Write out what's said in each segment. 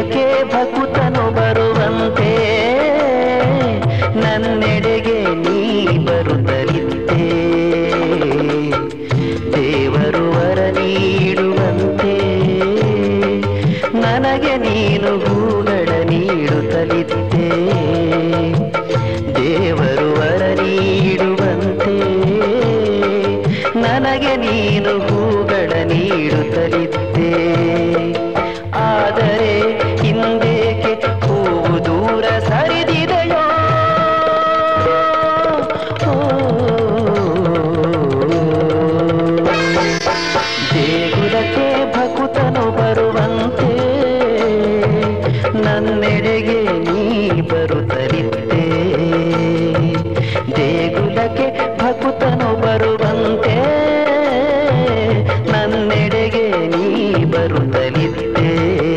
ದೇಗುಲಕ್ಕೆ ಭಕುತನು ಬರುವಂತೆ ನನ್ನೆಡೆಗೆ ನೀ ಬರುತ್ತಲಿದ್ದೆ ದೇವರು ವರ ನೀಡುವಂತೆ ನನಗೆ ನೀನು ಹೂಗಳ ನೀಡುತ್ತಲಿದ್ದೆ ದೇವರು ವರ ನೀಡುವಂತೆ ನನಗೆ ನೀನು ಹೂಗಳ ನೀಡುತ್ತಲಿದ್ದೆ ಆದರೆ ಹಿಂದೇಕೆ ಹೂವು ದೂರ ಸರಿದಿದೆಯೋ ದೇಗುಲಕ್ಕೆ ಭಕುತನು ಬರುವಂತೆ ನನ್ನೆಡೆಗೆ ನೀ ಬರುತ್ತಲಿದ್ದೆ ದೇಗುಲಕ್ಕೆ ಭಕುತನು ಬರುವಂತೆ ನನ್ನೆಡೆಗೆ ನೀ ಬರುತ್ತಲಿದ್ದೆ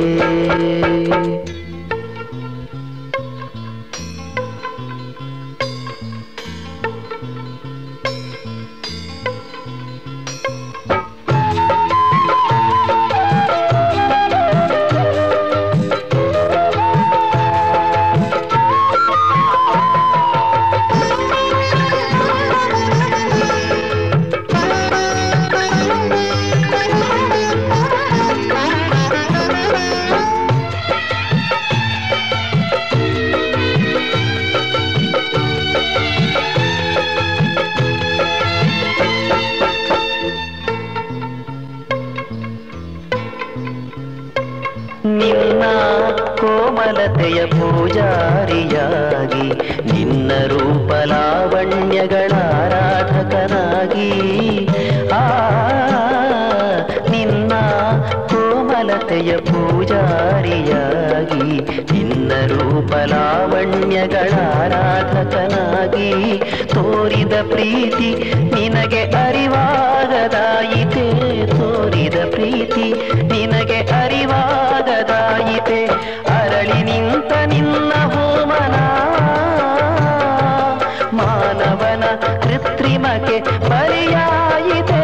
ನಿನ್ನ ಕೋಮಲತೆಯ ಪೂಜಾರಿಯಾಗಿ ನಿನ್ನ ರೂಪ ಲಾವಣ್ಯಗಳ ಆರಾಧಕನಾಗಿ ಆ ನಿನ್ನ ಕೋಮಲತೆಯ ಪೂಜಾರಿಯಾಗಿ ನಿನ್ನ ರೂಪ ಲಾವಣ್ಯಗಳ ಆರಾಧಕನಾಗಿ ತೋರಿದ ಪ್ರೀತಿ ನಿನಗೆ ಅರಿವಾಗದಾಯಿತೆ ತೋರಿದ ಪ್ರೀತಿ ನಿನಗೆ ಅರಿವಾಗದಾಯಿತೆ ಅರಳಿ ನಿಂತ ನಿನ್ನ ಹೋಮನ ಮಾನವನ ಕೃತ್ರಿಮಕ್ಕೆ ಬಲಿಯಾಯಿತೆ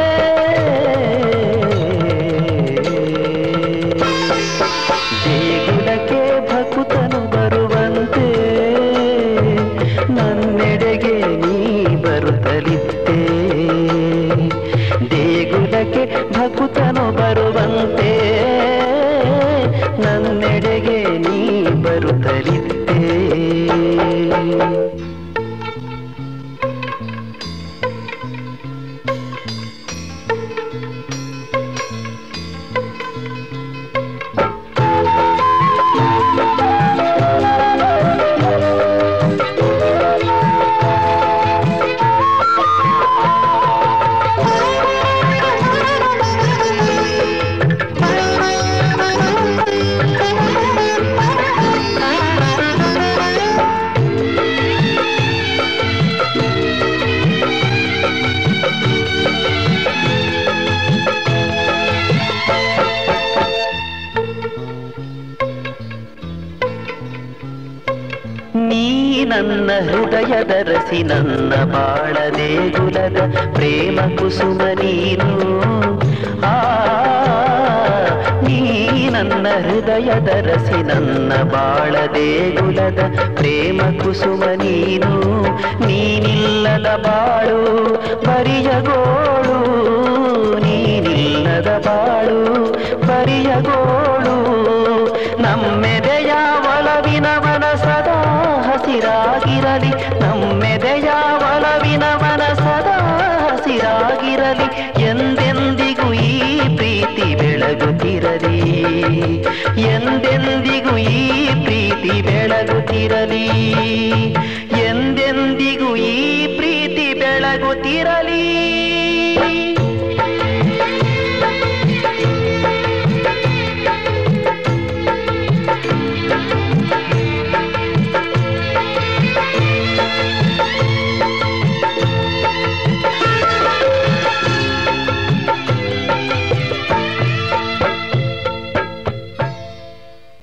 ದೇಗುಲಕ್ಕೆ ಭಕುತನು ಬರುವಂತೆ ನನ್ನೆಡೆಗೆ ನೀ ಬರುತ್ತಲಿದ್ದೆ ದೇಗುಲಕ್ಕೆ ಭಕುತನು ಬರುವಂತೆ ನನ್ನೆಡೆಗೆ ನೀ ಬರುತ್ತಲಿದ್ದೆ ನೀ ನನ್ನ ಹೃದಯದ ರಸಿ ನನ್ನ ಬಾಳ ದೇಗುಲದ ಪ್ರೇಮ ಕುಸುಮ ನೀನು ಆ ನೀ ನನ್ನ ಹೃದಯದ ರಸಿ ನನ್ನ ಬಾಳ ದೇಗುಲದ ಪ್ರೇಮ ಕುಸುಮ ನೀನು ನೀನಿಲ್ಲದ ಬಾಳು ಬರಿಯ ಗೋಳು ನೀನಿಲ್ಲದ ಬಾಳು ಬರಿಯ ಗೋಳು ನಮ್ಮೆದೆಯ ಒಲವಿನವನ ಸದಾ ಹಸಿರಾಗಿರಲಿ ನಮ್ಮೆದೆಯ ಒಲವಿನವನ ಸದಾ ಹಸಿರಾಗಿರಲಿ ಎಂದೆಂದಿಗೂ ಈ ಪ್ರೀತಿ ಬೆಳಗುತ್ತಿರಲಿ ಎಂದೆಂದಿಗೂ ಈ ಪ್ರೀತಿ ಬೆಳಗುತ್ತಿರಲಿ ಎಂದೆಂದಿಗೂ ಈ ಪ್ರೀತಿ ಬೆಳಗುತ್ತಿರಲಿ